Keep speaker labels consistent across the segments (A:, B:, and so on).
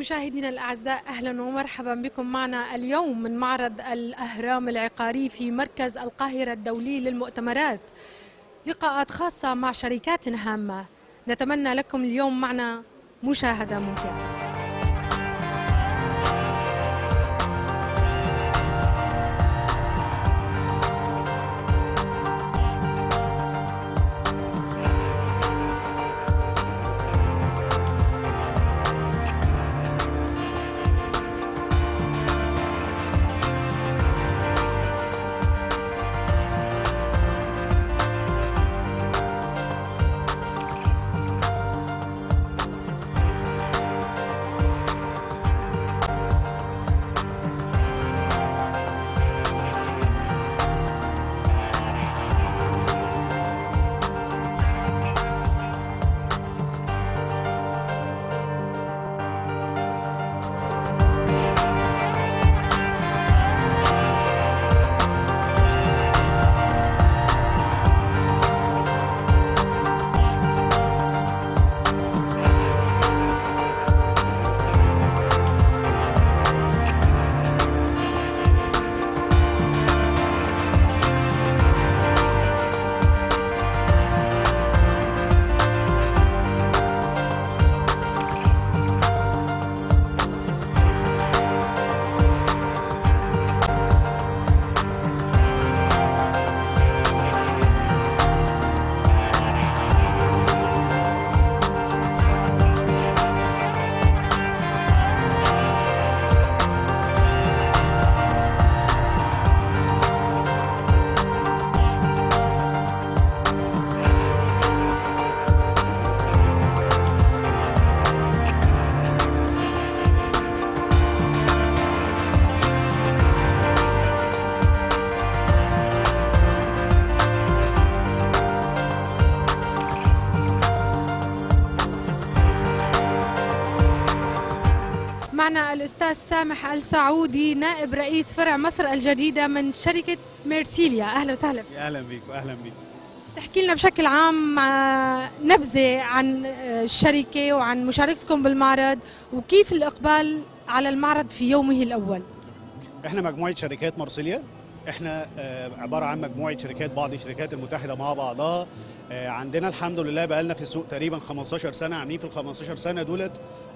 A: مشاهدينا الأعزاء أهلا ومرحبا بكم معنا اليوم من معرض الأهرام العقاري في مركز القاهرة الدولي للمؤتمرات لقاءات خاصة مع شركات هامة نتمنى لكم اليوم معنا مشاهدة ممتعة معنا الأستاذ سامح السعودي نائب رئيس فرع مصر الجديدة من شركة ميرسيليا أهلا وسهلا
B: اهلا بيك واهلا بيك
A: تحكي لنا بشكل عام آه، نبذة عن آه، الشركة وعن مشاركتكم بالمعرض وكيف الإقبال على المعرض في يومه الأول
B: احنا مجموعه شركات مرسيليا احنا آه، عباره عن مجموعه شركات بعض الشركات المتحده مع بعضها آه، عندنا الحمد لله بقى لنا في السوق تقريبا 15 سنه عاملين في ال 15 سنه دولت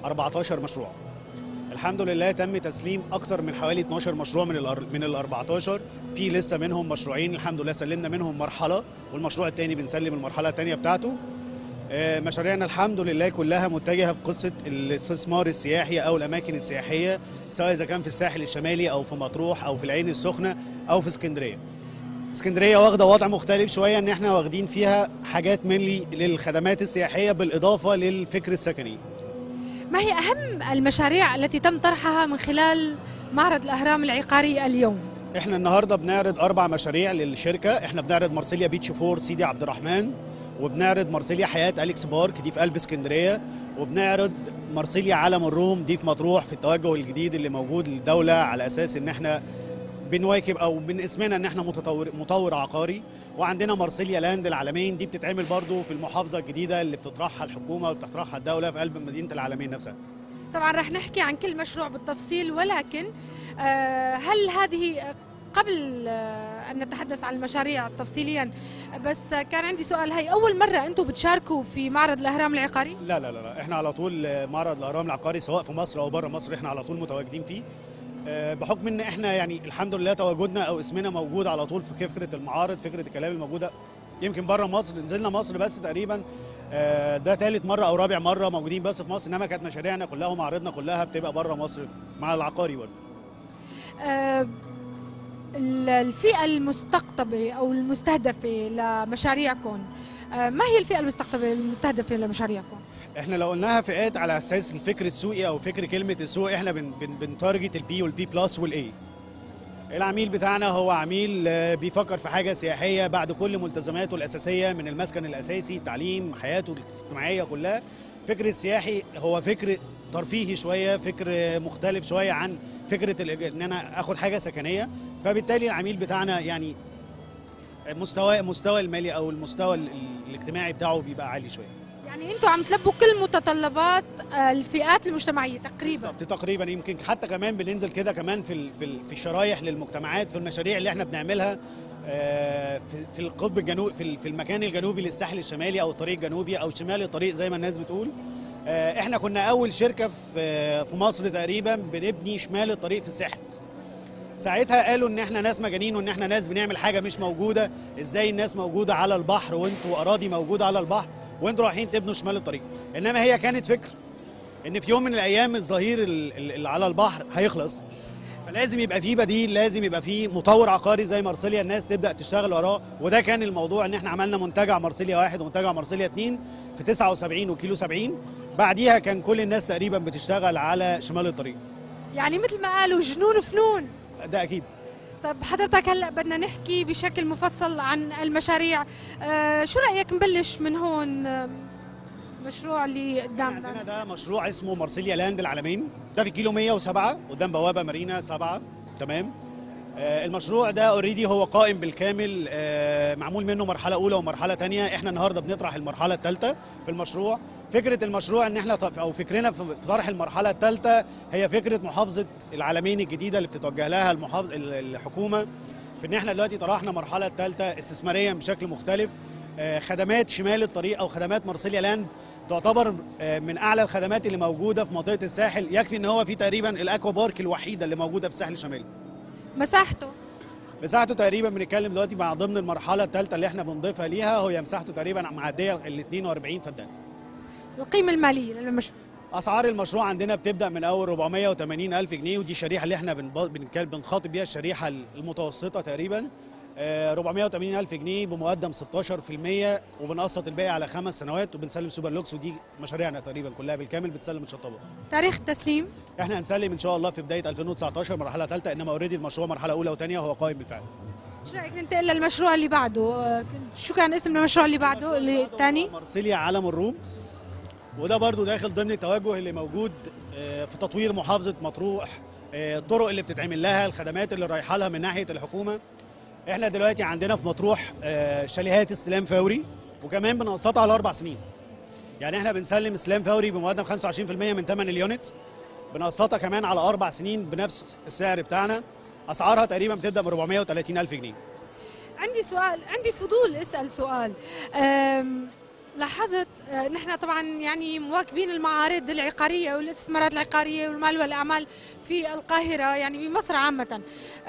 B: 14 مشروع الحمد لله تم تسليم اكتر من حوالي 12 مشروع من ال من ال 14 في لسه منهم مشروعين الحمد لله سلمنا منهم مرحله والمشروع الثاني بنسلم المرحله الثانيه بتاعته آه، مشاريعنا الحمد لله كلها متجهه في قصه الاستثمار السياحي او الاماكن السياحيه سواء اذا كان في الساحل الشمالي او في مطروح او في العين السخنه او في اسكندريه. اسكندريه واخده وضع مختلف شويه ان احنا واخدين فيها حاجات منلي للخدمات السياحيه بالاضافه للفكر السكني.
A: ما هي أهم المشاريع التي تم طرحها من خلال معرض الأهرام العقاري اليوم؟
B: احنا النهارده بنعرض اربع مشاريع للشركه احنا بنعرض مرسيليا بيتش فور سيدي عبد الرحمن وبنعرض مرسيليا حياه اليكس بارك دي في قلب اسكندريه وبنعرض مرسيليا عالم الروم دي في مطروح في التوجه الجديد اللي موجود للدوله على اساس ان احنا بنواكب او من اسمنا ان احنا متطور مطور عقاري وعندنا مرسيليا لاند العالمين دي بتتعمل برضو في المحافظه الجديده اللي بتطرحها الحكومه وبتطرحها الدوله في قلب مدينه العالمين نفسها
A: طبعا رح نحكي عن كل مشروع بالتفصيل ولكن آه، هل هذه قبل آه، ان نتحدث عن المشاريع تفصيليا بس كان عندي سؤال هي اول مره انتم بتشاركوا في معرض الاهرام العقاري
B: لا لا لا لا، احنا على طول آه، معرض الاهرام العقاري سواء في مصر او بره مصر احنا على طول متواجدين فيه آه، بحكم ان احنا يعني الحمد لله تواجدنا او اسمنا موجود على طول في فكره المعارض فكره الكلام الموجوده يمكن بره مصر نزلنا مصر بس تقريبا آه، ده ثالث مره او رابع مره موجودين بس في مصر انما كانت مشاريعنا كلها ومعارضنا كلها بتبقى بره مصر مع العقاري برضه
A: آه، ال- الفئه المستقطبه او المستهدفه لمشاريعكم آه، ما هي الفئه المستقطبه المستهدفه لمشاريعكم
B: احنا لو قلناها فئات على اساس الفكر السوقي او فكر كلمه السوق احنا بن بن بنتارجت البي والبي بلس والاي العميل بتاعنا هو عميل آه، بيفكر في حاجه سياحيه بعد كل ملتزماته الاساسيه من المسكن الاساسي التعليم حياته الاجتماعيه كلها فكر السياحي هو فكر ترفيهي شويه فكر مختلف شويه عن فكره الإج- ان انا اخد حاجه سكنيه فبالتالي العميل بتاعنا يعني مستوى مستوى المالي او المستوى ال- الاجتماعي بتاعه بيبقى عالي شويه
A: يعني انتم عم تلبوا كل متطلبات آه، الفئات المجتمعيه تقريبا
B: بالظبط تقريبا يمكن حتى كمان بننزل كده كمان في ال- في ال- في الشرايح للمجتمعات في المشاريع اللي احنا بنعملها آه، في في القطب الجنوبي في ال- في المكان الجنوبي للساحل الشمالي او الطريق الجنوبي او شمال الطريق زي ما الناس بتقول آه، احنا كنا اول شركه في في مصر تقريبا بنبني شمال الطريق في الساحل ساعتها قالوا ان احنا ناس مجانين وان احنا ناس بنعمل حاجه مش موجوده ازاي الناس موجوده على البحر وانتوا اراضي موجوده على البحر وانتوا رايحين تبنوا شمال الطريق انما هي كانت فكر ان في يوم من الايام الظهير ال- ال- اللي على البحر هيخلص فلازم يبقى في بديل لازم يبقى في مطور عقاري زي مارسيليا الناس تبدا تشتغل وراه وده كان الموضوع ان احنا عملنا منتجع مارسيليا واحد ومنتجع مارسيليا اتنين في 79 وكيلو 70 بعديها كان كل الناس تقريبا بتشتغل على شمال الطريق
A: يعني مثل ما قالوا جنون فنون
B: ده اكيد
A: طب حضرتك هلا بدنا نحكي بشكل مفصل عن المشاريع آه شو رايك نبلش من هون آه، مشروع اللي
B: عندنا
A: قدامنا
B: ده مشروع اسمه مارسيليا لاند العالمين ده في كيلو 107 قدام بوابه مارينا 7 تمام آه، المشروع ده اوريدي هو قائم بالكامل آه، معمول منه مرحله اولى ومرحله تانية احنا النهارده بنطرح المرحله الثالثه في المشروع فكره المشروع ان احنا ط- او فكرنا في في طرح المرحله الثالثه هي فكره محافظه العالمين الجديده اللي بتتوجه لها المحافظ ال- الحكومه في ان احنا دلوقتي طرحنا مرحله الثالثه استثماريا بشكل مختلف آه، خدمات شمال الطريق او خدمات مارسيليا لاند تعتبر آه، من اعلى الخدمات اللي موجوده في منطقه الساحل يكفي ان هو في تقريبا الاكوا بارك الوحيده اللي موجوده في الساحل الشمالي
A: مساحته
B: مساحته تقريبا بنتكلم دلوقتي مع ضمن المرحله الثالثه اللي احنا بنضيفها ليها هي مساحته تقريبا معديه ال 42 فدان
A: القيمه الماليه للمشروع
B: اسعار المشروع عندنا بتبدا من اول 480 الف جنيه ودي الشريحه اللي احنا بنب- بنتكلم بنخاطب بيها الشريحه المتوسطه تقريبا آه، 480 الف جنيه بمقدم 16% وبنقسط الباقي على خمس سنوات وبنسلم سوبر لوكس ودي مشاريعنا تقريبا كلها بالكامل بتسلم الشطابه
A: تاريخ التسليم
B: احنا هنسلم ان شاء الله في بدايه 2019 مرحله ثالثه انما اوريدي المشروع مرحله اولى وثانيه وهو قائم بالفعل
A: شو رايك ننتقل للمشروع اللي بعده آه، شو كان اسم المشروع اللي بعده اللي الثاني
B: مارسيليا عالم الروم وده برضو داخل ضمن التوجه اللي موجود آه، في تطوير محافظه مطروح آه، الطرق اللي بتتعمل لها الخدمات اللي رايحه لها من ناحيه الحكومه احنا دلوقتي عندنا في مطروح آه، شاليهات استلام فوري وكمان بنقسطها على اربع سنين يعني احنا بنسلم استلام فوري بمقدم 25% من ثمن اليونت بنقسطها كمان على اربع سنين بنفس السعر بتاعنا اسعارها تقريبا بتبدا ب 430 الف جنيه
A: عندي سؤال عندي فضول اسال سؤال أم، لاحظت أه، نحن طبعا يعني مواكبين المعارض العقاريه والاستثمارات العقاريه والمال والاعمال في القاهره يعني بمصر عامه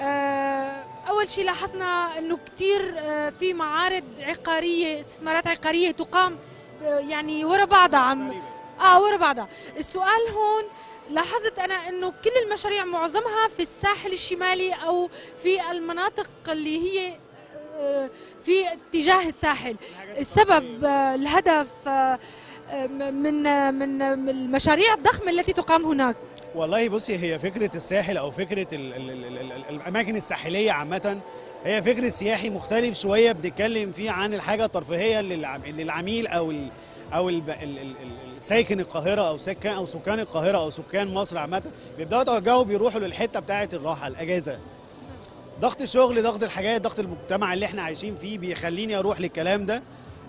A: أه، اول شيء لاحظنا انه كثير في معارض عقاريه استثمارات عقاريه تقام أه، يعني ورا بعضها عم اه ورا بعضها السؤال هون لاحظت انا انه كل المشاريع معظمها في الساحل الشمالي او في المناطق اللي هي آه، في اتجاه الساحل السبب آه، الهدف آه، آه، من آه، من من المشاريع الضخمه التي تقام هناك
B: والله بصي هي فكرة الساحل أو فكرة ال ال ال ال ال الأماكن الساحلية عامة هي فكرة سياحي مختلف شوية بنتكلم فيه عن الحاجة الترفيهية اللي العم- اللي العميل أو ال أو ال ال ال ال ساكن القاهرة أو سكان أو سكان القاهرة أو سكان مصر عامة بيبدأوا يتوجهوا بيروحوا للحتة بتاعة الراحة الأجازة ضغط الشغل ضغط الحاجات ضغط المجتمع اللي احنا عايشين فيه بيخليني اروح للكلام ده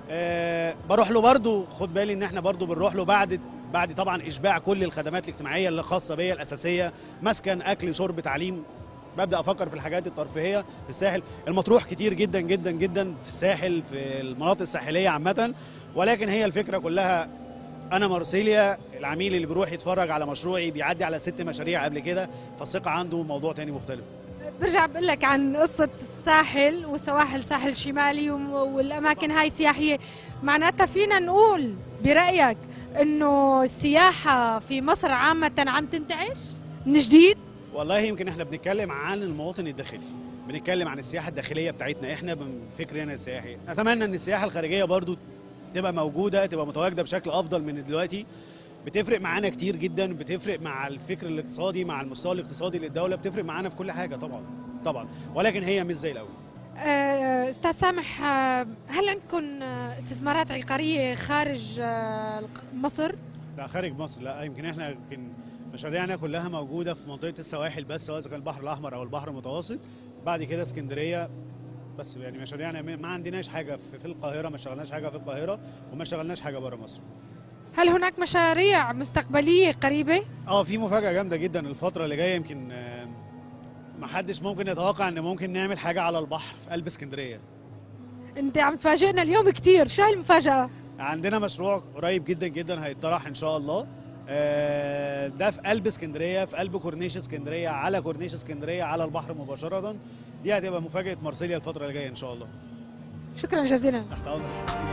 B: أه بروح له برضو خد بالي ان احنا برضو بنروح له بعد بعد طبعا اشباع كل الخدمات الاجتماعيه اللي خاصه بيا الاساسيه مسكن اكل شرب تعليم ببدا افكر في الحاجات الترفيهيه في الساحل المطروح كتير جدا جدا جدا في الساحل في المناطق الساحليه عامه ولكن هي الفكره كلها انا مارسيليا العميل اللي بيروح يتفرج على مشروعي بيعدي على ست مشاريع قبل كده فالثقه عنده موضوع تاني مختلف
A: برجع بقول لك عن قصه الساحل وسواحل ساحل شمالي وم- والاماكن هاي سياحيه معناتها فينا نقول برايك انه السياحه في مصر عامه عم تنتعش من جديد
B: والله يمكن احنا بنتكلم عن المواطن الداخلي بنتكلم عن السياحه الداخليه بتاعتنا احنا بفكرنا السياحي اتمنى ان السياحه الخارجيه برضو تبقى موجوده تبقى متواجده بشكل افضل من دلوقتي بتفرق معانا كتير جدا بتفرق مع الفكر الاقتصادي مع المستوى الاقتصادي للدوله بتفرق معانا في كل حاجه طبعا طبعا ولكن هي مش زي الاول
A: آه، استاذ سامح آه، هل عندكم آه، استثمارات عقاريه خارج آه، الق- مصر
B: لا خارج مصر لا يمكن احنا يمكن مشاريعنا كلها موجوده في منطقه السواحل بس سواء كان البحر الاحمر او البحر المتوسط بعد كده اسكندريه بس يعني مشاريعنا ما عندناش حاجه في في القاهره ما شغلناش حاجه في القاهره وما شغلناش حاجه بره مصر
A: هل هناك مشاريع مستقبلية قريبة؟
B: اه في مفاجاه جامده جدا الفتره اللي جايه يمكن آه، ما حدش ممكن يتوقع ان ممكن نعمل حاجه على البحر في قلب اسكندريه
A: انت عم تفاجئنا اليوم كثير، شو هالمفاجأة؟
B: عندنا مشروع قريب جدا جدا هيطرح ان شاء الله آه، ده في قلب اسكندريه في قلب كورنيش اسكندريه على كورنيش اسكندريه على البحر مباشره دي هتبقى مفاجاه مرسيليا الفتره اللي جايه ان شاء الله
A: شكرا جزيلا
B: تحت امرك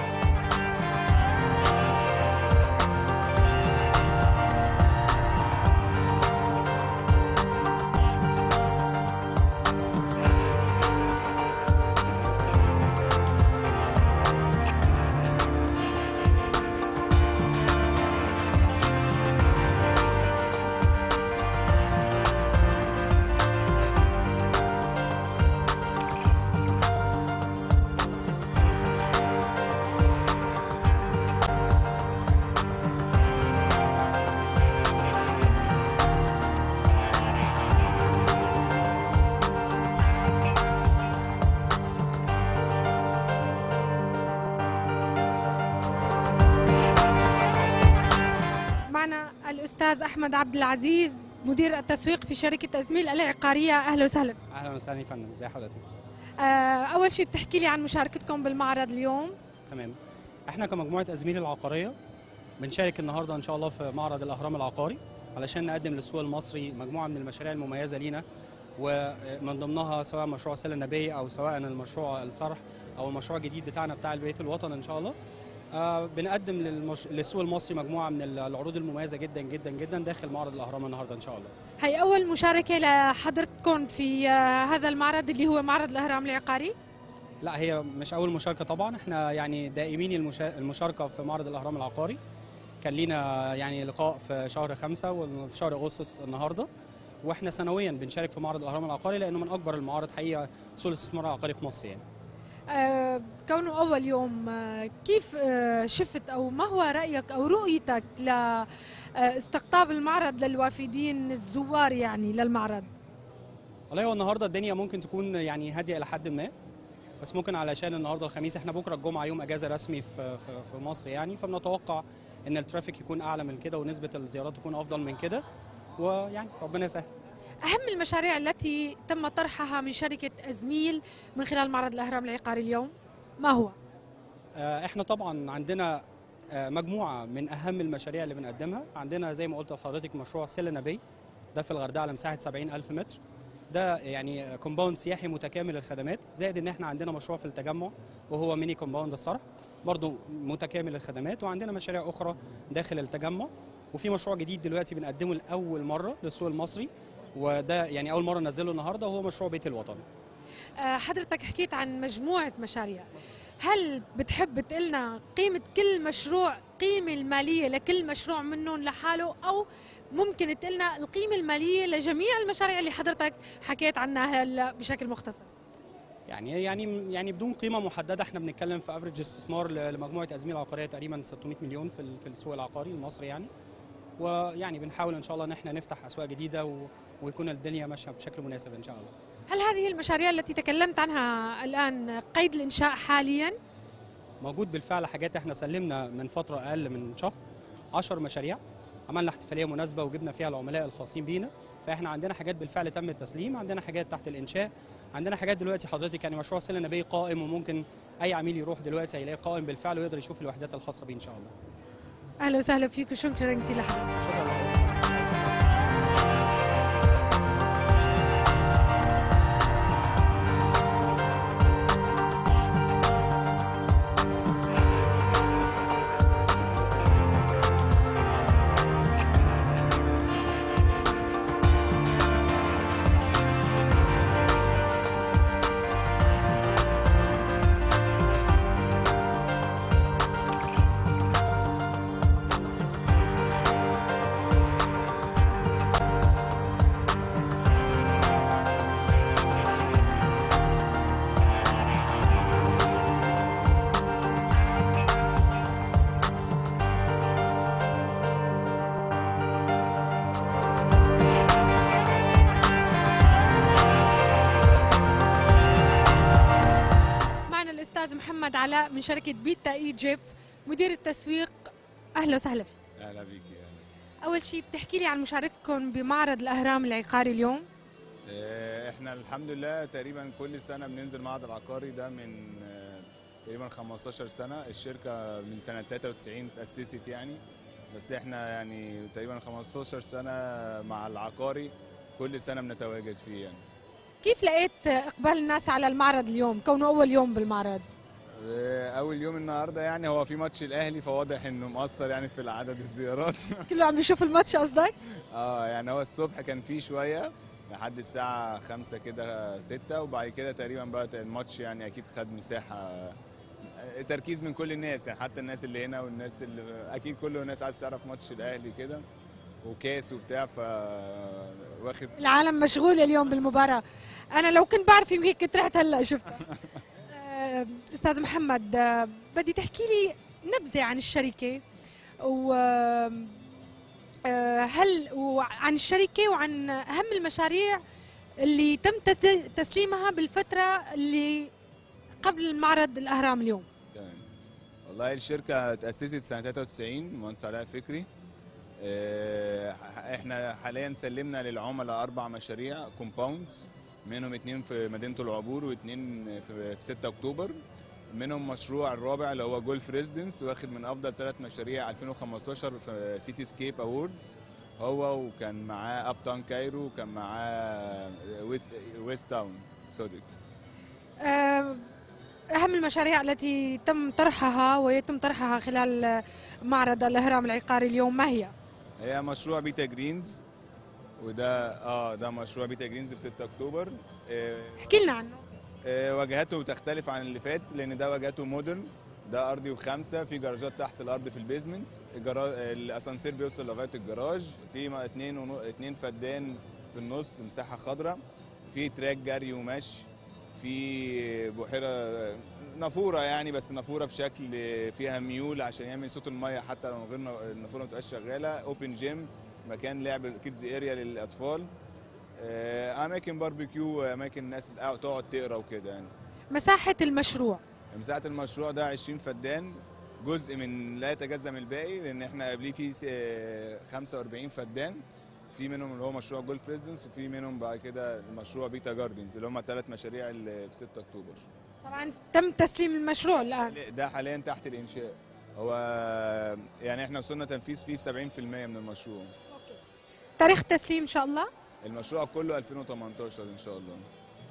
A: معنا الأستاذ أحمد عبد العزيز مدير التسويق في شركة أزميل العقارية أهلا وسهلا
C: اهلا وسهلا يا فندم ازي حضرتك
A: آه، أول شيء بتحكي لي عن مشاركتكم بالمعرض اليوم
C: تمام احنا كمجموعه ازميل العقاريه بنشارك النهارده ان شاء الله في معرض الاهرام العقاري علشان نقدم للسوق المصري مجموعه من المشاريع المميزه لينا ومن ضمنها سواء مشروع سله النبي او سواء المشروع الصرح او المشروع الجديد بتاعنا بتاع البيت الوطن ان شاء الله آه بنقدم للمش... للسوق المصري مجموعه من العروض المميزه جدا جدا جدا داخل معرض الاهرام النهارده ان شاء الله
A: هي أول مشاركة لحضرتكم في آه، هذا المعرض اللي هو معرض الأهرام العقاري
C: لا هي مش اول مشاركه طبعا احنا يعني دائمين المشا... المشاركه في معرض الاهرام العقاري كان لينا يعني لقاء في شهر خمسة وفي شهر اغسطس النهارده واحنا سنويا بنشارك في معرض الاهرام العقاري لانه من اكبر المعارض حقيقه سوق الاستثمار العقاري في مصر يعني
A: آه، كونه أول يوم آه، كيف آه، شفت أو ما هو رأيك أو رؤيتك لاستقطاب المعرض للوافدين الزوار يعني للمعرض
C: والله هو النهارده الدنيا ممكن تكون يعني هاديه الى حد ما بس ممكن علشان النهارده الخميس احنا بكره الجمعه يوم اجازه رسمي في في, في مصر يعني فبنتوقع ان الترافيك يكون اعلى من كده ونسبه الزيارات تكون افضل من كده ويعني ربنا يسهل
A: أهم المشاريع التي تم طرحها من شركة أزميل من خلال معرض الأهرام العقاري اليوم ما هو؟
C: آه، احنا طبعا عندنا آه، مجموعه من اهم المشاريع اللي بنقدمها عندنا زي ما قلت لحضرتك مشروع سيلا نبي ده في الغردقه على مساحه 70 الف متر ده يعني كومباوند سياحي متكامل الخدمات زائد ان احنا عندنا مشروع في التجمع وهو ميني كومباوند الصرح برضو متكامل الخدمات وعندنا مشاريع اخرى داخل التجمع وفي مشروع جديد دلوقتي بنقدمه لاول مره للسوق المصري وده يعني اول مره ننزله النهارده وهو مشروع بيت الوطن
A: آه، حضرتك حكيت عن مجموعة مشاريع هل بتحب تقلنا قيمة كل مشروع قيمة المالية لكل مشروع منهم لحاله أو ممكن تقلنا القيمة المالية لجميع المشاريع اللي حضرتك حكيت عنها هلا بشكل مختصر
C: يعني يعني يعني بدون قيمه محدده احنا بنتكلم في افريج استثمار ل- لمجموعه ازميل عقاريه تقريبا 600 مليون في ال- في السوق العقاري المصري يعني ويعني بنحاول ان شاء الله ان احنا نفتح اسواق جديده و- ويكون الدنيا ماشيه بشكل مناسب ان شاء الله
A: هل هذه المشاريع التي تكلمت عنها الآن قيد الإنشاء حاليا؟
C: موجود بالفعل حاجات احنا سلمنا من فتره اقل من شهر 10 مشاريع عملنا احتفاليه مناسبه وجبنا فيها العملاء الخاصين بينا فاحنا عندنا حاجات بالفعل تم التسليم عندنا حاجات تحت الانشاء عندنا حاجات دلوقتي حضرتك يعني مشروع سله نبي قائم وممكن اي عميل يروح دلوقتي هيلاقي قائم بالفعل ويقدر يشوف الوحدات الخاصه بيه ان شاء الله
A: أهلا وسهلا فيك وشكرا كثير لحضرتك
C: شكرا لحضرتك
A: محمد علاء من شركة بيتا ايجيبت مدير التسويق أهلا وسهلا فيك
D: اهلا بيكي اهلا
A: أول شيء بتحكي لي عن مشاركتكم بمعرض الأهرام العقاري اليوم
D: آه، احنا الحمد لله تقريبا كل سنه بننزل معرض العقاري ده من آه، تقريبا 15 سنه الشركه من سنه 93 تاسست يعني بس احنا يعني تقريبا 15 سنه مع العقاري كل سنه بنتواجد فيه يعني
A: كيف لقيت إقبال الناس على المعرض اليوم كونه أول يوم بالمعرض
D: آه، اول يوم النهارده يعني هو في ماتش الاهلي فواضح انه مؤثر يعني في عدد الزيارات
A: كله عم بيشوف الماتش قصدك
D: اه يعني هو الصبح كان فيه شويه لحد الساعة خمسة كده ستة وبعد كده تقريبا بقى الماتش يعني أكيد خد مساحة آه، تركيز من كل الناس يعني حتى الناس اللي هنا والناس اللي أكيد كل الناس عايز تعرف ماتش الأهلي كده وكاس وبتاع ف واخد
A: العالم مشغول اليوم بالمباراة أنا لو كنت بعرف يمكن كنت رحت هلا شفتها آه، أستاذ محمد آه، بدي تحكي لي نبذة عن الشركة و آه، هل وعن الشركة وعن أهم المشاريع اللي تم تس- تسليمها بالفترة اللي قبل معرض الأهرام اليوم
D: تمام والله الشركة تأسست سنة 93 مهندس علاء فكري آه، احنا حاليا سلمنا للعملاء أربع مشاريع كومباوندز منهم اتنين في مدينة العبور واتنين في في 6 أكتوبر منهم مشروع الرابع اللي هو جولف ريزيدنس واخد من أفضل ثلاث مشاريع 2015 في سيتي سكيب أووردز هو وكان معاه أب تاون كايرو وكان معاه ويست, ويست تاون صدق
A: آه، أهم المشاريع التي تم طرحها ويتم طرحها خلال معرض الأهرام العقاري اليوم ما هي؟
D: هي مشروع بيتا جرينز وده اه ده مشروع بيتا جرينز في 6 اكتوبر آه،
A: احكي لنا عنه
D: آه، واجهاته تختلف عن اللي فات لان ده واجهاته مودرن ده ارضي وخمسه في جراجات تحت الارض في البيزمنت الجرا... الاسانسير بيوصل لغايه الجراج في م- اتنين ونو... اتنين فدان في النص مساحه خضراء في تراك جري ومشي في بحيره نافوره يعني بس نافوره بشكل فيها ميول عشان يعمل صوت الميه حتى لو من غير ن- النافوره ما تبقاش شغاله اوبن جيم مكان لعب كيدز اريا للاطفال آه، اماكن باربيكيو اماكن الناس تقعد تقعد تقرا وكده يعني
A: مساحة المشروع
D: مساحه المشروع ده 20 فدان جزء من لا يتجزا من الباقي لان احنا قبليه في آه، 45 فدان في منهم اللي هو مشروع جولف ريزيدنس وفي منهم بعد كده مشروع بيتا جاردنز اللي هم الثلاث مشاريع اللي في 6 اكتوبر
A: طبعا تم تسليم المشروع الآن
D: ده حاليا تحت الانشاء هو يعني احنا وصلنا تنفيذ فيه في 70% من المشروع
A: تاريخ تسليم إن شاء الله
D: المشروع كله 2018 ان شاء الله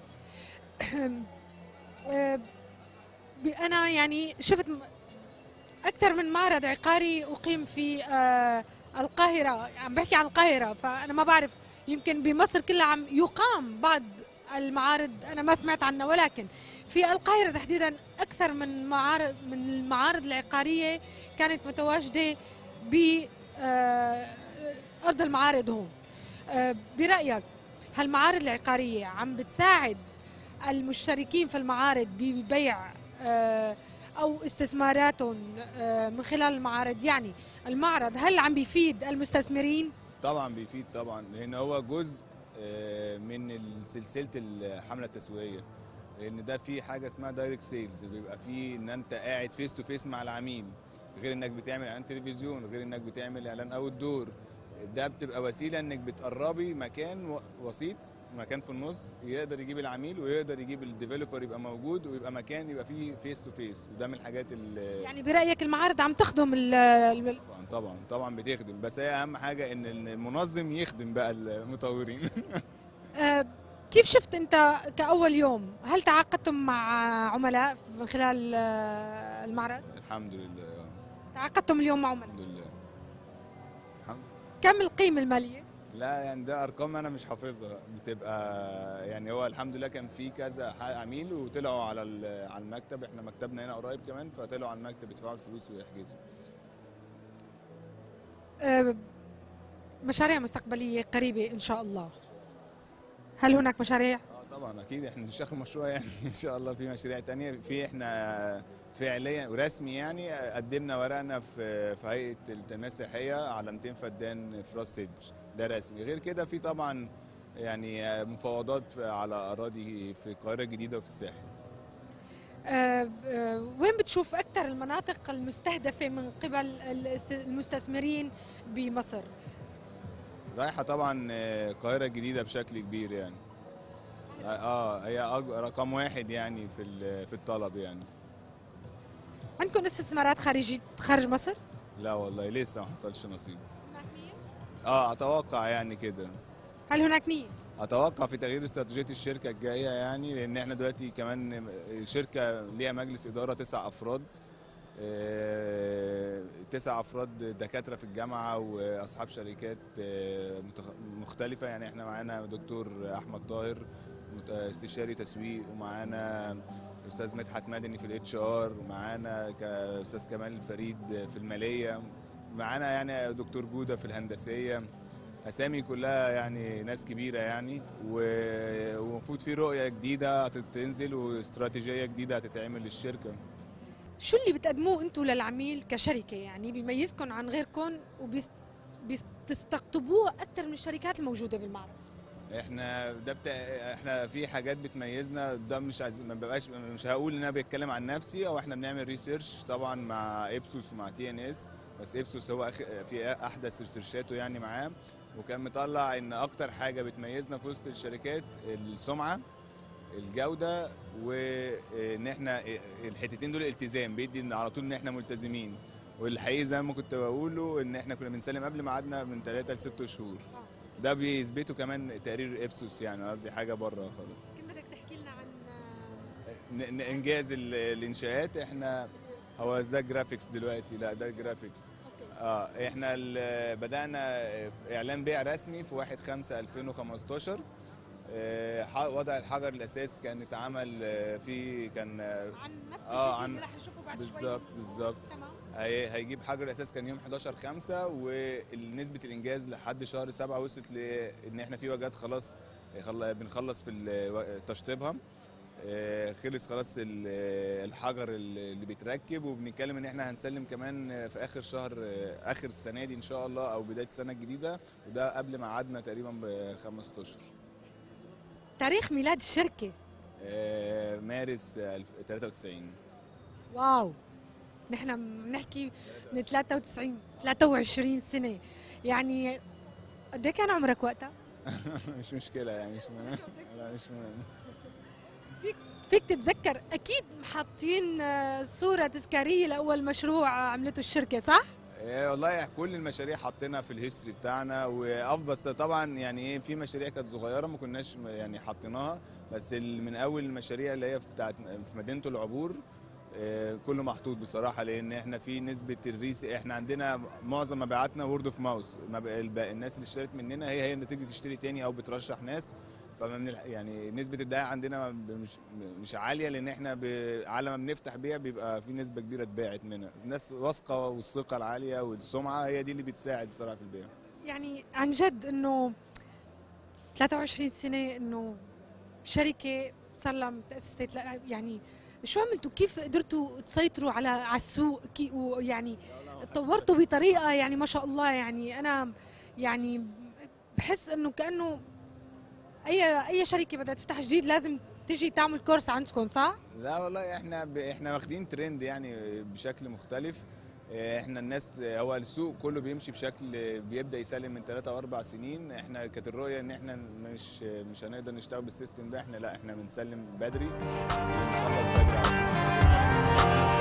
A: آه، ب- أنا يعني شفت م- أكثر من معرض عقاري أقيم في آه، القاهرة عم بحكي عن القاهرة فأنا ما بعرف يمكن بمصر كلها عم يقام بعض المعارض أنا ما سمعت عنها ولكن في القاهرة تحديدا أكثر من معارض من المعارض العقارية كانت متواجدة ب آه، أرض المعارض هون آه، برأيك هالمعارض العقارية عم بتساعد المشتركين في المعارض ببيع آه، او استثماراتهم آه، من خلال المعارض يعني المعرض هل عم بيفيد المستثمرين
D: طبعا بيفيد طبعا لان هو جزء آه، من سلسله الحمله التسويقيه لان ده في حاجه اسمها دايركت سيلز بيبقى في ان انت قاعد فيس تو فيس مع العميل غير انك بتعمل اعلان تلفزيون غير انك بتعمل اعلان اوت دور ده بتبقى وسيله انك بتقربي مكان و- وسيط مكان في النص يقدر يجيب العميل ويقدر يجيب الديفلوبر يبقى موجود ويبقى مكان يبقى فيه فيس تو فيس وده من الحاجات اللي
A: يعني برايك المعارض عم تخدم ال- ال-
D: طبعا طبعا طبعا بتخدم بس هي اهم حاجه ان المنظم يخدم بقى المطورين
A: آه، كيف شفت انت كاول يوم هل تعاقدتم مع عملاء من خلال آه، المعرض
D: الحمد لله آه،
A: تعاقدتم اليوم مع عملاء
D: الحمد لله الحمد
A: كم القيمه الماليه
D: لا يعني ده ارقام انا مش حافظها بتبقى يعني هو الحمد لله كان في كذا ح- عميل وطلعوا على ال- على المكتب احنا مكتبنا هنا قريب كمان فطلعوا على المكتب يدفعوا الفلوس ويحجزوا
A: آه، مشاريع مستقبليه قريبه ان شاء الله هل هناك مشاريع
D: اه طبعا اكيد احنا مش اخر مشروع يعني ان شاء الله في مشاريع تانية في احنا فعليا ورسمي يعني قدمنا ورقنا في في هيئه التنميه السياحيه على 200 فدان في راس سدر ده رسمي غير كده في طبعا يعني مفاوضات على اراضي في القاهره الجديده وفي الساحل
A: آه، آه، وين بتشوف اكثر المناطق المستهدفه من قبل الاست- المستثمرين بمصر
D: رايحه طبعا آه، القاهره الجديده بشكل كبير يعني اه هي أج- رقم واحد يعني في ال- في الطلب يعني
A: عندكم استثمارات خارجي خارج مصر
D: لا والله لسه ما حصلش نصيب اه اتوقع يعني كده
A: هل هناك نيه
D: اتوقع في تغيير استراتيجيه الشركه الجايه يعني لان احنا دلوقتي كمان شركه ليها مجلس اداره تسع افراد آه، تسع افراد دكاتره في الجامعه واصحاب شركات آه، متخ- مختلفه يعني احنا معانا دكتور احمد طاهر مت- استشاري تسويق ومعانا استاذ مدحت مدني في الاتش ار ومعانا كاستاذ كمال الفريد في الماليه معانا يعني دكتور جوده في الهندسيه اسامي كلها يعني ناس كبيره يعني و- ومفروض في رؤيه جديده هتنزل واستراتيجيه جديده هتتعمل للشركه
A: شو اللي بتقدموه انتم للعميل كشركه يعني بيميزكم عن غيركم وبتستقطبوه اكثر من الشركات الموجوده بالمعرض
D: احنا ده بتا... احنا في حاجات بتميزنا ده مش عايز ما ببقاش مش هقول ان انا بتكلم عن نفسي او احنا بنعمل ريسيرش طبعا مع ابسوس ومع تي ان اس بس ابسوس هو أخ... في احدث ريسيرشاته يعني معاه وكان مطلع ان اكتر حاجه بتميزنا في وسط الشركات السمعه الجوده وان احنا الحتتين دول الالتزام بيدي ان على طول ان احنا ملتزمين والحقيقه زي ما كنت بقوله ان احنا كنا بنسلم قبل ميعادنا من 3 ل 6 شهور ده بيثبته كمان تقرير ابسوس يعني قصدي حاجه بره خالص
A: كنت بدك تحكي لنا عن
D: ن- ن- انجاز ال- الانشاءات احنا هو ده جرافيكس دلوقتي لا ده جرافيكس
A: اوكي
D: اه احنا ال- بدانا اعلان بيع رسمي في 1 5 2015 آه، ح- وضع الحجر الاساس كان اتعمل آه، في كان آه،
A: عن نفس
D: آه،
A: الفيديو
D: عن-
A: اللي رح نشوفه بعد شوي
D: بالظبط بالظبط
A: تمام
D: هي- هيجيب حجر الاساس كان يوم 11 5 ونسبه الانجاز لحد شهر 7 وصلت لان احنا في وجهات خلاص خل- بنخلص في ال- تشطيبها آه، خلص خلاص ال- الحجر اللي بيتركب وبنتكلم ان احنا هنسلم كمان في اخر شهر آه، اخر السنه دي ان شاء الله او بدايه السنه الجديده وده قبل ميعادنا تقريبا بخمس اشهر
A: تاريخ ميلاد الشركه
D: آه، مارس 93
A: واو نحن بنحكي من 93 23 سنه يعني قد ايه كان عمرك وقتها؟
D: مش مشكله يعني مش مهم لا مش مهم
A: فيك تتذكر اكيد محطين آه، صوره تذكاريه لاول مشروع عملته الشركه صح؟
D: إيه والله كل المشاريع حاطينها في الهيستوري بتاعنا وافضل بس طبعا يعني ايه في مشاريع كانت صغيره ما كناش م- يعني حاطيناها بس ال- من اول المشاريع اللي هي بتاعت في مدينه العبور إيه، كله محطوط بصراحه لان احنا في نسبه الريس احنا عندنا معظم مبيعاتنا وورد اوف ماوس الناس اللي اشترت مننا هي هي اللي تيجي تشتري تاني او بترشح ناس فمن الح- يعني نسبه الدعايه عندنا ب- مش مش عاليه لان احنا ب- على ما بنفتح بيع بيبقى في نسبه كبيره اتباعت منها الناس واثقه والثقه العاليه والسمعه هي دي اللي بتساعد بصراحه في البيع
A: يعني عن جد انه 23 سنه انه شركه صار لها تاسست لا- يعني شو عملتوا كيف قدرتوا تسيطروا على على السوق كي ويعني تطورتوا بطريقه يعني ما شاء الله يعني انا يعني بحس انه كانه اي اي شركه بدها تفتح جديد لازم تجي تعمل كورس عندكم صح؟
D: لا والله احنا ب... احنا واخدين ترند يعني بشكل مختلف اه، احنا الناس هو السوق كله بيمشي بشكل بيبدا يسلم من 3 و4 سنين احنا كانت الرؤيه ان احنا مش مش هنقدر نشتغل بالسيستم ده احنا لا احنا بنسلم بدري ونخلص بدري على طول.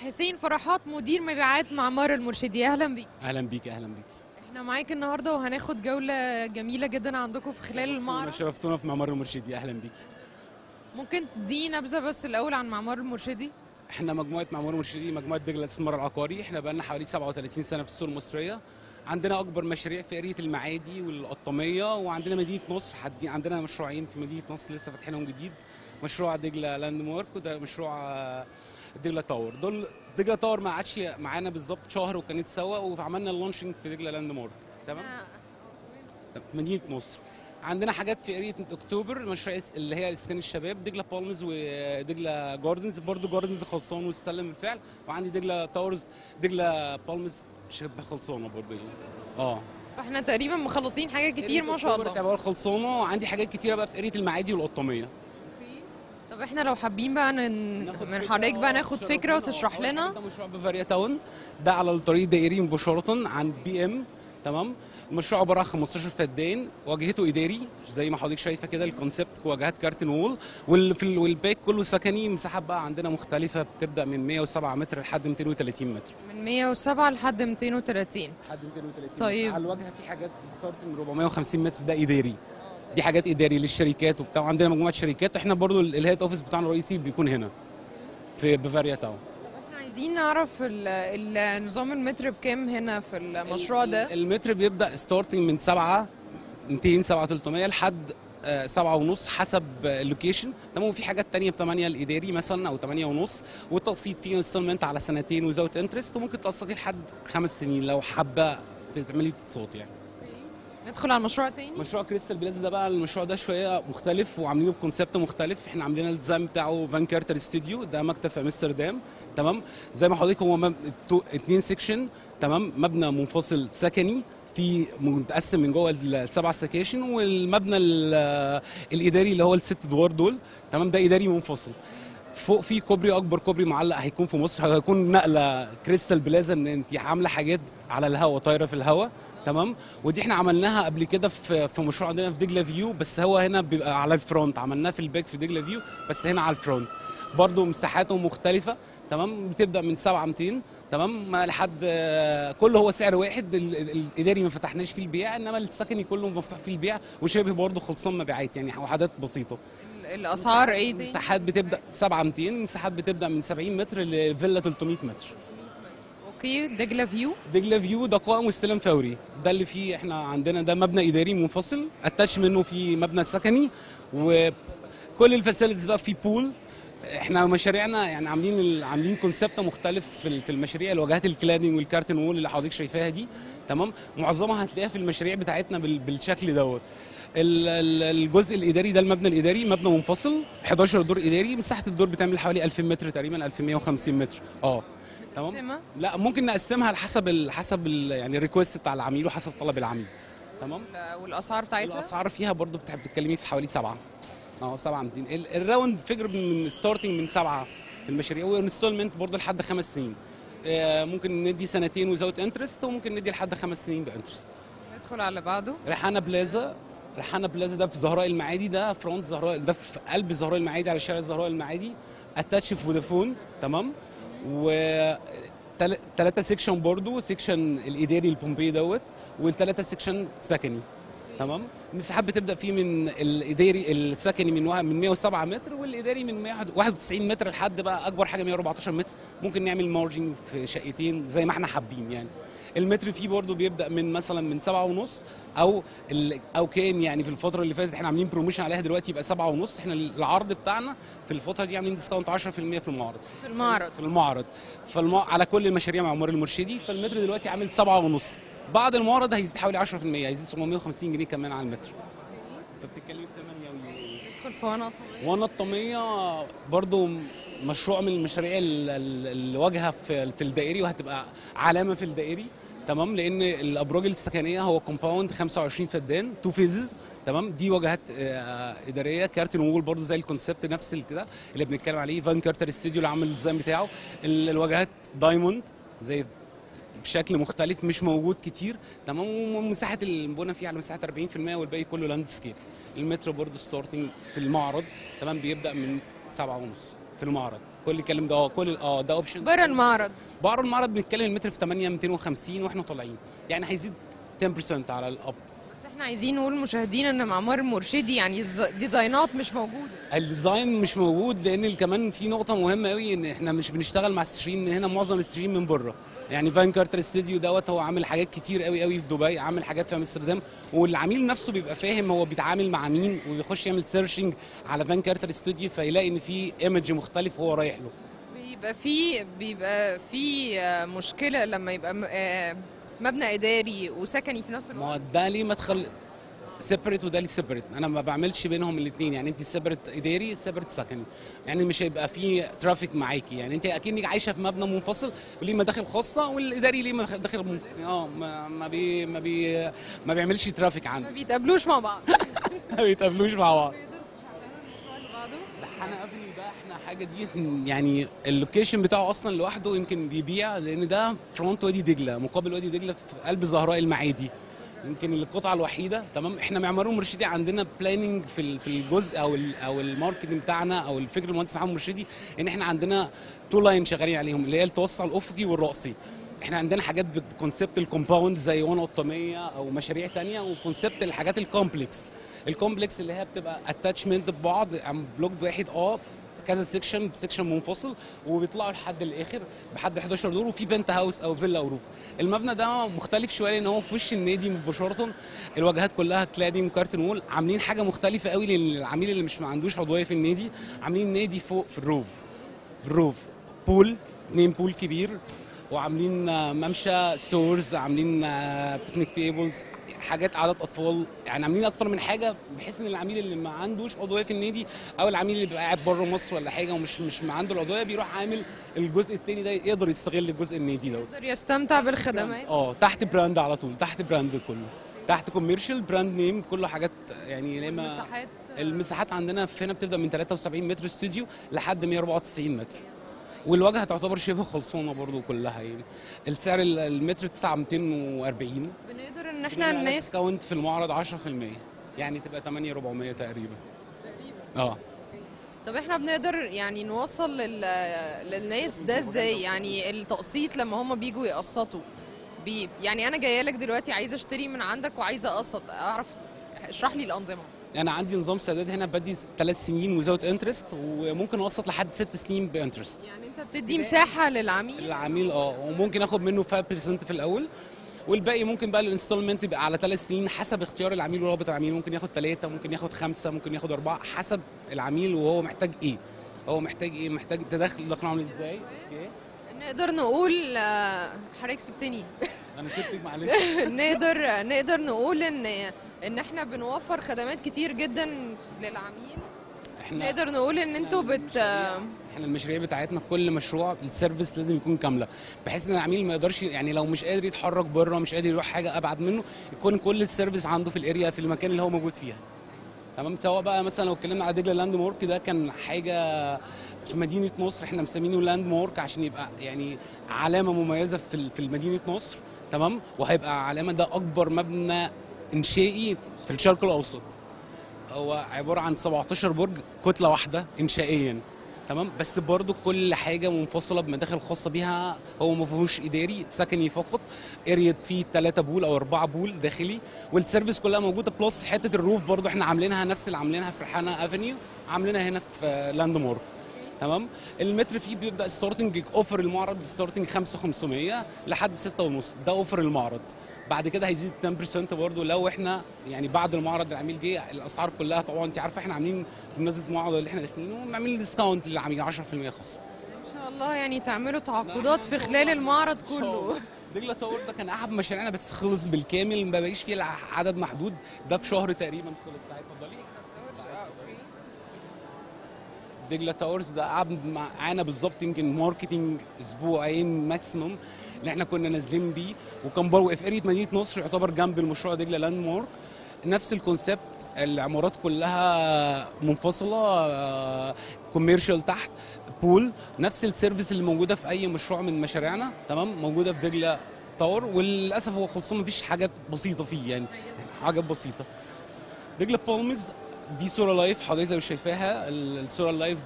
E: حسين فرحات مدير مبيعات معمار المرشدي اهلا بيك
F: اهلا بيك اهلا بيك
E: احنا معاك النهارده وهناخد جوله جميله جدا عندكم في خلال المعرض
F: شرفتونا في معمار المرشدي اهلا بيك
E: ممكن تدي نبذه بس الاول عن معمار المرشدي
F: احنا مجموعه معمار المرشدي مجموعه دجله الاستثمار العقاري احنا بقالنا حوالي 37 سنه في السوق المصريه عندنا اكبر مشاريع في قريه المعادي والقطاميه وعندنا مدينه نصر حد عندنا مشروعين في مدينه نصر لسه فاتحينهم جديد مشروع دجله لاند مارك وده مشروع آه، دجله تاور دول دجله تاور ما قعدش معانا بالظبط شهر وكانت سوا وعملنا اللونشنج في دجله لاند مارك تمام في مدينه نصر عندنا حاجات في قريه اكتوبر مشروع اس- اللي هي اسكان الشباب دجله بالمز ودجله جاردنز برضو جاردنز خلصان واستلم بالفعل وعندي دجله تاورز دجله بالمز شبه خلصانه برضو يعني. اه
E: فاحنا تقريبا مخلصين حاجات كتير ما شاء الله
F: تعتبر خلصانه وعندي حاجات كتيره بقى في قريه المعادي والقطاميه
E: طب احنا لو حابين بقى ن- من حضرتك بقى ناخد فكره وتشرح لنا
F: ده مشروع بافاريا تاون ده على الطريق الدائري مباشره عند بي ام تمام المشروع عباره عن 15 فدان واجهته اداري زي ما حضرتك شايفه كده الكونسيبت واجهات كارتن وول وال- في ال- والباك كله سكني مساحات بقى عندنا مختلفه بتبدا من 107 متر لحد 230 متر
E: من 107 لحد 230
F: لحد 230
E: طيب.
F: متر. على الواجهه في حاجات ستارتنج من 450 متر ده اداري دي حاجات اداري للشركات وبتاع وعندنا مجموعه شركات احنا برضو ال- الهيد اوفيس بتاعنا الرئيسي بيكون هنا في بافاريا تاون
E: احنا عايزين نعرف ال- ال- نظام المتر بكام هنا في المشروع ده
F: المتر بيبدا ستارتنج من 7 200 7 300 لحد آه، سبعة ونص حسب آه، اللوكيشن تمام وفي حاجات تانية ب 8 الاداري مثلا او 8 ونص والتقسيط فيه انستولمنت على سنتين وزاوت انترست وممكن تقسطي لحد خمس سنين لو حابه تعملي تقسيط يعني
E: ندخل على المشروع تاني
F: مشروع كريستال بلازا ده بقى المشروع ده شويه مختلف وعاملينه بكونسيبت مختلف احنا عاملين الديزاين بتاعه فان كارتر ستوديو ده مكتب في امستردام تمام زي ما حضرتك هو مب... تو- اتنين سيكشن تمام مبنى منفصل سكني في متقسم من جوه السبع سكاشن والمبنى ال- الاداري اللي هو الست ادوار دول تمام ده اداري منفصل فوق في كوبري اكبر كوبري معلق هيكون في مصر هيكون نقله كريستال بلازا ان انت عامله حاجات على الهواء طايره في الهواء تمام ودي احنا عملناها قبل كده في في مشروع عندنا في دجله فيو بس هو هنا بيبقى على الفرونت عملناه في الباك في دجله فيو بس هنا على الفرونت برضه مساحاته مختلفه تمام بتبدا من 7 200 تمام ما لحد آه، كله هو سعر واحد ال- ال- الاداري ما فتحناش فيه البيع انما السكني كله مفتوح فيه البيع وشبه برضه خلصان مبيعات يعني وحدات بسيطه
E: ال- الاسعار ايه تاني
F: مساحات بتبدا 7 200 مساحات بتبدا من 70 متر لفيلا 300 متر
E: اوكي دجله فيو
F: دجله فيو ده قائم واستلام فوري ده اللي فيه احنا عندنا ده مبنى اداري منفصل اتاش منه في مبنى سكني وكل الفاسيلتيز بقى في بول احنا مشاريعنا يعني عاملين ال- عاملين كونسبت مختلف في ال- في المشاريع الواجهات الكلادنج والكارتن وول اللي حضرتك شايفاها دي تمام معظمها هتلاقيها في المشاريع بتاعتنا بال- بالشكل دوت ال- ال- الجزء الاداري ده المبنى الاداري مبنى منفصل 11 دور اداري مساحه الدور بتعمل حوالي 2000 متر تقريبا 2150 متر اه تمام
E: متقسمة؟
F: لا ممكن نقسمها لحسب ال حسب ال يعني الريكوست بتاع العميل وحسب طلب العميل تمام
E: ال- والاسعار بتاعتها
F: الاسعار فيها برضو بتحب تتكلمي في حوالي سبعة اه سبعة 200 ال- الراوند فيجر من ستارتنج من سبعة في المشاريع وانستولمنت برضو لحد خمس سنين آه، ممكن ندي سنتين وزاوت انترست وممكن ندي لحد خمس سنين بانترست
E: ندخل على اللي بعده
F: ريحانه بلازا ريحانه بلازا ده في زهراء المعادي ده فرونت زهراء ده في قلب زهراء المعادي على شارع زهراء المعادي اتاتش في فودافون تمام و تل- تلاتة سيكشن برضو سيكشن الاداري البومبي دوت والتلاتة سيكشن سكني تمام المساحات بتبدا فيه من الاداري السكني من واحد- من 107 متر والاداري من 191 متر لحد بقى اكبر حاجه 114 متر ممكن نعمل مارجن في شقتين زي ما احنا حابين يعني المتر فيه برضو بيبدا من مثلا من سبعة ونص او ال- او كان يعني في الفتره اللي فاتت احنا عاملين بروموشن عليها دلوقتي يبقى سبعة ونص احنا العرض بتاعنا في الفتره دي عاملين ديسكاونت 10% في المعرض
E: في المعرض
F: في المعرض فالم... على كل المشاريع معمار المرشدي فالمتر دلوقتي عامل سبعة ونص بعد المعرض هيزيد حوالي 10% هيزيد 750 جنيه كمان على المتر فبتتكلمي في 8 و...
E: ندخل في ونط
F: وانا الطمية برضو مشروع من المشاريع ال- ال- اللي واجهه في في الدائري وهتبقى علامه في الدائري تمام لان الابراج السكنيه هو كومباوند 25 فدان تو فيزز تمام دي واجهات آه، اداريه كارتن وول برضو زي الكونسيبت نفس ال- كده اللي بنتكلم عليه فان كارتر استوديو اللي عامل الديزاين بتاعه ال- الواجهات دايموند زي بشكل مختلف مش موجود كتير تمام ومساحه البنى فيه على مساحه 40% والباقي كله لاند سكيب المتر برضه ستارتنج في المعرض تمام بيبدا من سبعة ونص في المعرض كل الكلام ده اه كل اه ده اوبشن
E: بره المعرض
F: بره المعرض بنتكلم المتر في 8 250 واحنا طالعين يعني هيزيد 10% على الاب
E: بس احنا عايزين نقول للمشاهدين ان معمار المرشدي يعني الز- ديزاينات مش موجوده
F: الديزاين مش موجود لان كمان في نقطه مهمه قوي ان احنا مش بنشتغل مع السريين من هنا معظم السريين من بره يعني فان كارتر استوديو دوت هو عامل حاجات كتير قوي قوي في دبي عامل حاجات في امستردام والعميل نفسه بيبقى فاهم هو بيتعامل مع مين وبيخش يعمل سيرشنج على فان كارتر استوديو فيلاقي ان في ايمج مختلف هو رايح له
E: بيبقى في بيبقى في آه، مشكله لما يبقى م- آه، مبنى اداري وسكني في نفس
F: ما هو
E: الوقت
F: ده ليه مدخل سيبريت وده ليه سيبريت انا ما بعملش بينهم الاثنين يعني انت سيبريت اداري سيبريت سكني يعني مش هيبقى في ترافيك معاكي يعني انت اكنك عايشه في مبنى منفصل وليه مداخل خاصه والاداري ليه مداخل من... اه ما ما بي ما بي ما بيعملش ترافيك
E: ما
F: عنده
E: بيتقابلوش مع بعض
F: ما بيتقابلوش مع بعض
E: تقدر تشرح لنا المشروع اللي بعده
F: انا قبل ده احنا حاجه دي يعني اللوكيشن بتاعه اصلا لوحده يمكن بيبيع لان ده فرونت وادي دجله مقابل وادي دجله في قلب زهراء المعادي يمكن القطعه الوحيده تمام احنا معمار مرشدي عندنا بلاننج في ال- في الجزء او ال او الماركتنج بتاعنا او الفكر المهندس محمد مرشدي ان احنا عندنا تو لاين شغالين عليهم اللي هي التوسع الافقي والراسي احنا عندنا حاجات بكونسبت الكومباوند زي وانا قطاميه او مشاريع تانية وكونسبت الحاجات الكومبلكس الكومبلكس اللي هي بتبقى اتاتشمنت ببعض عم بلوك واحد اه كذا سيكشن بسيكشن منفصل وبيطلعوا لحد الاخر بحد 11 دور وفي بنت هاوس او فيلا او روف المبنى ده مختلف شويه لان هو في وش النادي مباشره الواجهات كلها كلادينج وكارتن وول عاملين حاجه مختلفه قوي للعميل اللي مش ما عندوش عضويه في النادي عاملين نادي فوق في الروف في الروف بول اتنين بول كبير وعاملين آه، ممشى ستورز عاملين آه، بيكنيك تيبلز حاجات عدد اطفال يعني عاملين اكتر من حاجه بحيث ان العميل اللي ما عندوش عضويه في النادي او العميل اللي بيبقى قاعد بره مصر ولا حاجه ومش مش ما عنده العضويه بيروح عامل الجزء التاني ده يقدر يستغل الجزء النادي دوت
E: يقدر يستمتع بالخدمات
F: اه تحت براند على طول تحت براند كله تحت كوميرشال براند نيم كله حاجات يعني لما
E: المساحات
F: المساحات عندنا في هنا بتبدا من 73 متر استوديو لحد 194 متر والواجهه تعتبر شبه خلصانه برضو كلها يعني السعر ال- المتر 9 240
E: بنقدر ان احنا الناس
F: ديسكاونت في المعرض 10% يعني تبقى 8 400 تقريبا اه
E: طب احنا بنقدر يعني نوصل لل... للناس ده ازاي يعني التقسيط لما هم بيجوا يقسطوا بي... يعني انا جايه لك دلوقتي عايزه اشتري من عندك وعايزه اقسط اعرف اشرح لي الانظمه
F: انا عندي نظام سداد هنا بدي ثلاث سنين وزاوت انترست وممكن اوسط لحد ست سنين بانترست
E: يعني انت بتدي مساحه للعميل
F: العميل اه وممكن اخد منه 5% في الاول والباقي ممكن بقى الانستولمنت يبقى على ثلاث سنين حسب اختيار العميل ورغبه العميل ممكن ياخد ثلاثه ممكن ياخد خمسه ممكن ياخد اربعه حسب العميل وهو محتاج ايه هو محتاج ايه محتاج تدخل دخله عامل ازاي إيه؟
E: نقدر نقول آه، حضرتك سبتني
F: انا سبتك معلش
E: نقدر نقدر نقول ان ان احنا بنوفر خدمات كتير جدا للعميل
F: احنا
E: نقدر نقول ان انتوا بت
F: احنا المشاريع بتاعتنا كل مشروع السيرفيس لازم يكون كامله بحيث ان العميل ما يقدرش يعني لو مش قادر يتحرك بره مش قادر يروح حاجه ابعد منه يكون كل السيرفيس عنده في الاريا في المكان اللي هو موجود فيها تمام سواء بقى مثلا لو اتكلمنا على دجله لاند مارك ده كان حاجه في مدينه نصر احنا مسمينه لاند مارك عشان يبقى يعني علامه مميزه في ال- في مدينه نصر تمام وهيبقى علامه ده اكبر مبنى انشائي في الشرق الاوسط هو عباره عن 17 برج كتله واحده انشائيا تمام بس برضو كل حاجه منفصله بمداخل خاصه بيها هو ما فيهوش اداري سكني فقط اريا فيه 3 بول او 4 بول داخلي والسيرفيس كلها موجوده بلس حته الروف برضو احنا عاملينها نفس اللي عاملينها في ريحانه افنيو عاملينها هنا في لاند مارك تمام المتر فيه بيبدا ستارتنج اوفر المعرض ستارتنج 5500 لحد 6 ونص ده اوفر المعرض بعد كده هيزيد 10% برضو لو احنا يعني بعد المعرض العميل جه الاسعار كلها طبعا انت عارفه احنا عاملين بمناسبه المعرض اللي احنا داخلينه عاملين ديسكاونت للعميل 10% خاص
E: ان شاء الله يعني تعملوا تعاقدات في خلال المعرض كله
F: دجله تاور ده كان احد مشاريعنا بس خلص بالكامل ما بقيش فيه إلا عدد محدود ده في شهر تقريبا خلص تعالي اتفضلي دجله تاورز ده قعد معانا بالظبط يمكن ماركتنج اسبوعين ماكسيموم اللي احنا كنا نازلين بيه وكان برضه في اريا مدينه نصر يعتبر جنب المشروع دجله لاند مارك نفس الكونسيبت العمارات كلها منفصله كوميرشال تحت بول نفس السيرفيس اللي موجوده في اي مشروع من مشاريعنا تمام موجوده في دجله تاور وللاسف هو خلصان مفيش حاجات بسيطه فيه يعني حاجات بسيطه دجله بالمز دي صوره لايف حضرتك لو شايفاها ال- الصوره اللايف دي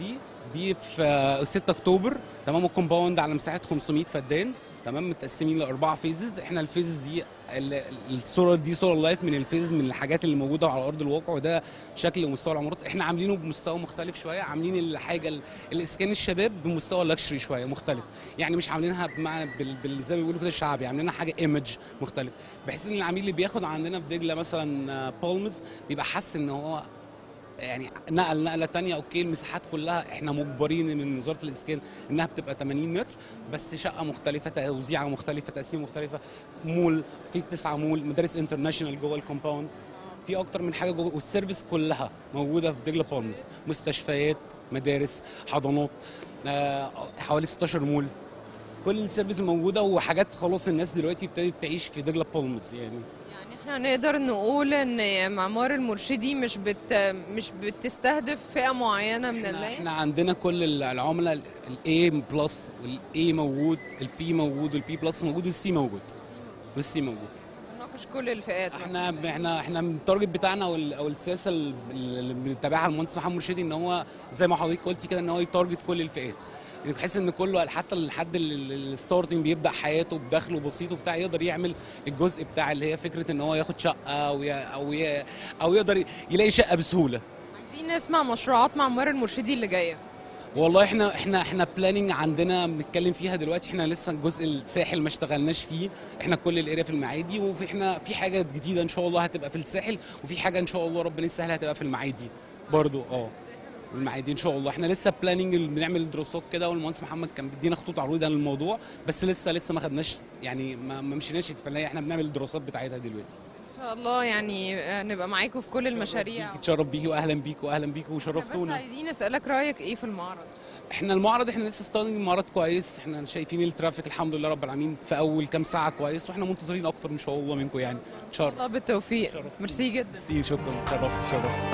F: دي في آه، 6 اكتوبر تمام الكومباوند على مساحه 500 فدان تمام متقسمين لاربعه فيزز احنا الفيزز دي ال- ال- الصوره دي صور لايف من الفيز من الحاجات اللي موجوده على ارض الواقع وده شكل ومستوى العمارات احنا عاملينه بمستوى مختلف شويه عاملين الحاجه ال- الاسكان الشباب بمستوى لاكشري شويه مختلف يعني مش عاملينها بمعنى بال... بال... زي ما بيقولوا كده شعبي عاملينها حاجه ايمج مختلف بحيث ان العميل اللي بياخد عندنا في دجله مثلا بالمز بيبقى حاسس ان هو يعني نقل نقله تانية اوكي المساحات كلها احنا مجبرين من وزاره الاسكان انها بتبقى 80 متر بس شقه مختلفه توزيعه مختلفه تقسيم مختلفه مول في تسعه مول مدارس انترناشونال جوه الكومباوند في اكتر من حاجه جوه والسيرفيس كلها موجوده في دجله بالمز مستشفيات مدارس حضانات آه، حوالي 16 مول كل السيرفيس موجوده وحاجات خلاص الناس دلوقتي ابتدت تعيش في دجله بالمز يعني
E: يعني احنا نقدر نقول ان معمار المرشدي مش بت مش بتستهدف فئة معينة من
F: احنا,
E: الناس
F: احنا عندنا كل العملاء الاي بلس والاي موجود البي موجود والبي بلس موجود والسي موجود والسي موجود
E: بنناقش كل الفئات
F: احنا احنا احنا من التارجت بتاعنا او ال- او السياسه اللي اللي بنتبعها المهندس محمد مرشدي ان هو زي ما حضرتك قلتي كده ان هو يتارجت كل الفئات يعني بحيث ان كله حتى الحد الستارتنج بيبدا حياته بدخله بسيط وبتاع يقدر يعمل الجزء بتاع اللي هي فكره ان هو ياخد شقه او ي- او ي- او يقدر يلاقي شقه بسهوله
E: عايزين نسمع مشروعات معمار المرشدي اللي جايه
F: والله احنا احنا احنا بلاننج عندنا بنتكلم فيها دلوقتي احنا لسه الجزء الساحل ما اشتغلناش فيه احنا كل الاريا في المعادي وفي احنا في حاجه جديده ان شاء الله هتبقى في الساحل وفي حاجه ان شاء الله ربنا يسهل هتبقى في المعادي برضو اه المعادي ان شاء الله احنا لسه بلاننج بنعمل دراسات كده والمهندس محمد كان بيدينا خطوط عروض عن الموضوع بس لسه لسه ما خدناش يعني ما ما مشيناش فاللي احنا بنعمل الدراسات بتاعتها دلوقتي
E: ان شاء الله يعني آه، نبقى معاكم في كل المشاريع
F: اتشرف بيكي واهلا بيكي واهلا بيكي
E: احنا بس
F: وشرفتونا
E: عايزين اسالك رايك ايه في المعرض
F: احنا المعرض احنا لسه ستارتنج المعرض كويس احنا شايفين الترافيك الحمد لله رب العالمين في اول كام ساعه كويس واحنا منتظرين اكتر ان شاء الله منكم يعني ان شاء الله
E: الله بالتوفيق
F: شرفتينا.
E: ميرسي جدا
F: ميرسي شكرا شرفتي شرفتي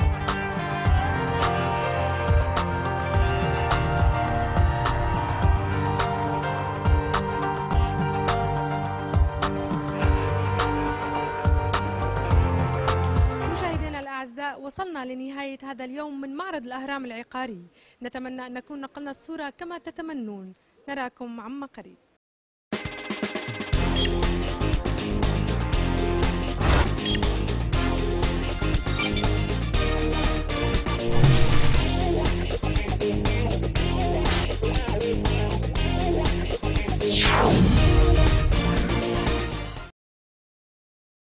A: مشاهدينا الأعزاء وصلنا لنهاية هذا اليوم من معرض الأهرام العقاري نتمنى أن نكون نقلنا الصورة كما تتمنون نراكم عما قريب